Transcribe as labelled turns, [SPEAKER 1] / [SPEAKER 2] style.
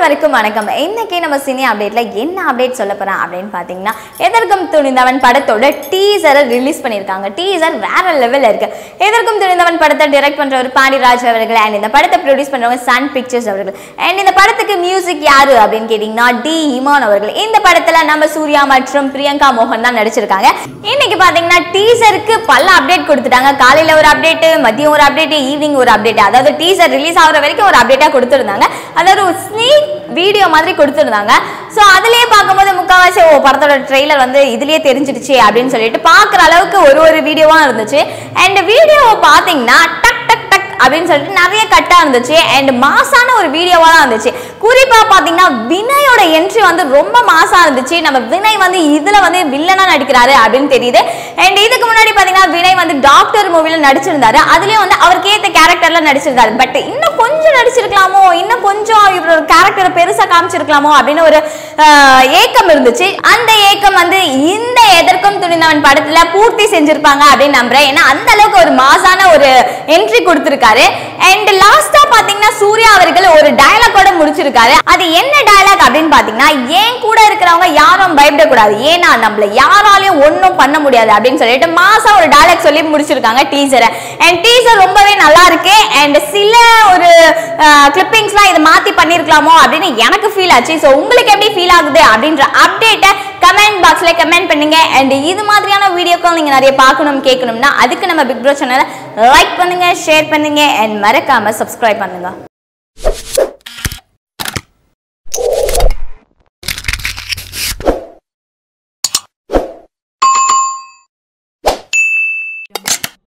[SPEAKER 1] அனைவருக்கும் வணக்கம் இன்னைக்கு நம்ம சினி அப்டேட்ல என்ன அப்டேட் சொல்ல போறேன் அப்படின்னு பாத்தீங்கன்னா எதற்கும் துணிந்தவன் படத்தோட டீசரை ரிலீஸ் பண்ணியிருக்காங்க டீசர் வேற லெவல்ல இருக்கு எதற்கும் துணிந்தவன் படத்தை டைரக்ட் பண்றவர் பாண்டிராஜ் அவர்கள் அண்ட் இந்த படத்தை ப்ரொடியூஸ் பண்றவங்க சன் பிக்சர்ஸ் அவர்கள் அண்ட் இந்த படத்துக்கு மியூசிக் யாரு அப்படின்னு கேட்டீங்கன்னா டி இமான் அவர்கள் இந்த படத்துல நம்ம சூர்யா மற்றும் பிரியங்கா மோகன் தான் நடிச்சிருக்காங்க இன்னைக்கு பாத்தீங்கன்னா டீசருக்கு பல அப்டேட் கொடுத்துட்டாங்க காலையில ஒரு அப்டேட் மதியம் ஒரு அப்டேட் ஈவினிங் ஒரு அப்டேட் அதாவது டீசர் ரிலீஸ் ஆகுற வரைக்கும் ஒரு அப்டேட்டா கொடுத்துருந்தாங்க அதாவது ஒரு ஸ்னீக் வீடியோ மாதிரி கொடுத்துருந்தாங்க ஸோ அதுலயே பார்க்கும்போது முக்கால்வாசி ஓ படத்தோட ட்ரெய்லர் வந்து இதுலயே தெரிஞ்சிடுச்சு அப்படின்னு சொல்லிட்டு பார்க்குற அளவுக்கு ஒரு ஒரு வீடியோவா இருந்துச்சு அண்ட் வீடியோவை பார்த்தீங்கன்னா டக் டக் டக் அப்படின்னு சொல்லிட்டு நிறைய கட்டா இருந்துச்சு அண்ட் மாசான ஒரு வீடியோவா தான் இருந்துச்சு குறிப்பா பாத்தீங்கன்னா வினயோட என்ட்ரி வந்து ரொம்ப மாசா இருந்துச்சு நம்ம வினய் வந்து இதுல வந்து வில்லனா நடிக்கிறாரு அப்படின்னு தெரியுது அண்ட் இதுக்கு முன்னாடி பாத்தீங்கன்னா வினய் வந்து டாக்டர் மூவில நடிச்சிருந்தாரு அதுலயும் வந்து அவருக்கு ஏத்த கேரக்டர்ல நடிச்சிருந்தாரு பட் இன்னும் கொஞ்சம் நடிச்சிருக்கலாமோ இன்னும் கொஞ்சம் இவரோட கேரக்டர் பெருசா காமிச்சிருக்கலாமோ அப்படின்னு ஒரு ஆஹ், ஏக்கம் இருந்துச்சு அந்த ஏக்கம் வந்து இந்த எதற்கும் துணிந்தவன் படத்துல பூர்த்தி செஞ்சிருப்பாங்க அப்படின்னு நம்புறேன் ஏன்னா அந்த அளவுக்கு ஒரு மாசான ஒரு என்ட்ரி கொடுத்திருக்காரு அண்ட் லாஸ்டா பாத்தீங்கன்னா சூர்யா அவர்கள் ஒரு டயலாக்கோட முடிச்சிருக்காரு அது என்ன டயலாக் அப்படின்னு பாத்தீங்கன்னா ஏன் கூட இருக்கிறவங்க யாரும் பயப்படக்கூடாது ஏன்னா நம்மள யாராலையும் ஒன்றும் பண்ண முடியாது அப்படின்னு சொல்லிட்டு மாசா ஒரு டயலாக் சொல்லி முடிச்சிருக்காங்க டீசரை அண்ட் டீசர் ரொம்பவே நல்லா இருக்கு அண்ட் சில ஒரு கிளிப்பிங்ஸ்லாம் இதை மாத்தி பண்ணிருக்கலாமோ அப்படின்னு எனக்கு ஃபீல் ஆச்சு ஸோ உங்களுக்கு எப்படி ஃபீல் ஆகுது அப்படின்ற அப்டேட்டை கமெண்ட் பாக்ஸ்ல கமெண்ட் பண்ணுங்க அண்ட் இது மாதிரியான வீடியோக்கள் நீங்க நிறைய பார்க்கணும் கேட்கணும்னா அதுக்கு நம்ம பிக் ப்ரோ சேனலை லைக் பண்ணுங்க ஷேர் பண்ணுங்க அண்ட் மறக்காம சப்ஸ்கிரைப் பண்ணுங்க